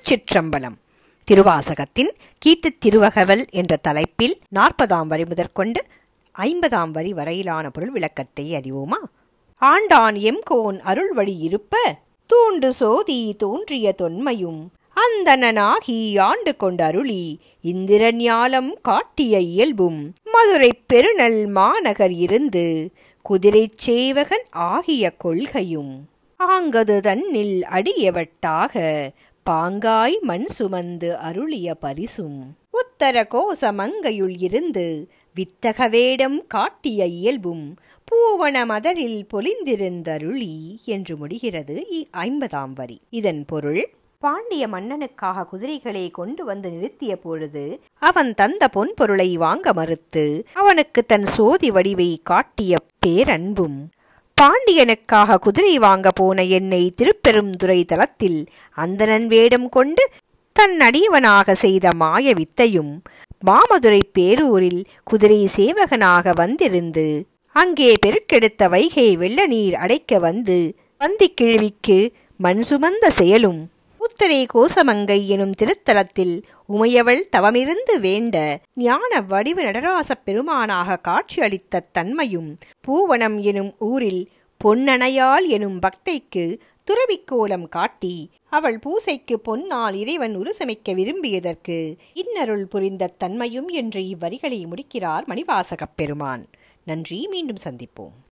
திருச்சிற்றம்பலம் திருவாசகத்தின் கீட்டுத் திருவகவல் என்ற தலைப்பில் நாற்பதாம் வரி முதற்கொண்டு ஐம்பதாம் வரி வரையிலான பொருள் விளக்கத்தை அறிவோமா ஆண்டான் எம்கோன் அருள் வழி இருப்ப தூண்டு சோதி தோன்றிய தொன்மையும் அந்தணனாகி ஆண்டு கொண்டருளி இந்திரஞாலம் காட்டிய இயல்பும் மதுரை பெருநல் மாநகர் இருந்து குதிரைச் சேவகன் ஆகிய கொள்கையும் ஆங்கது தன்னில் அடியவட்டாக பாங்காய் மண் சுமந்து அருளிய பரிசும் உத்தர கோசமங்கையுள் இருந்து வித்தக வேடம் காட்டிய இயல்பும் பூவன மதரில் பொலிந்திருந்தருளி என்று முடிகிறது இ- ஐம்பதாம் வரி இதன் பொருள் பாண்டிய மன்னனுக்காக குதிரைகளை கொண்டு வந்து நிறுத்திய பொழுது அவன் தந்த பொன் பொருளை வாங்க மறுத்து அவனுக்கு தன் சோதி வடிவை காட்டிய பேரன்பும் பாண்டியனுக்காக குதிரை வாங்க போன என்னை திருப்பெருந்துறை தலத்தில் அந்தணன் வேடம் கொண்டு தன் அடியவனாக செய்த மாய வித்தையும் மாமதுரை பேரூரில் குதிரை சேவகனாக வந்திருந்து அங்கே பெருக்கெடுத்த வைகை வெள்ள நீர் அடைக்க வந்து வந்திக் கிழவிக்கு மண் சுமந்த செயலும் உத்தரை கோசமங்கை எனும் திருத்தலத்தில் உமையவள் தவமிருந்து வேண்ட ஞான வடிவு நடராசப் பெருமானாக காட்சியளித்த தன்மையும் பூவனம் எனும் ஊரில் பொன்னணையாள் எனும் பக்தைக்கு துறவிக்கோலம் காட்டி அவள் பூசைக்கு பொன்னால் இறைவன் உருசமைக்க விரும்பியதற்கு இன்னருள் புரிந்த தன்மையும் என்று இவ்வரிகளை முடிக்கிறார் மணிவாசகப் பெருமான் நன்றி மீண்டும் சந்திப்போம்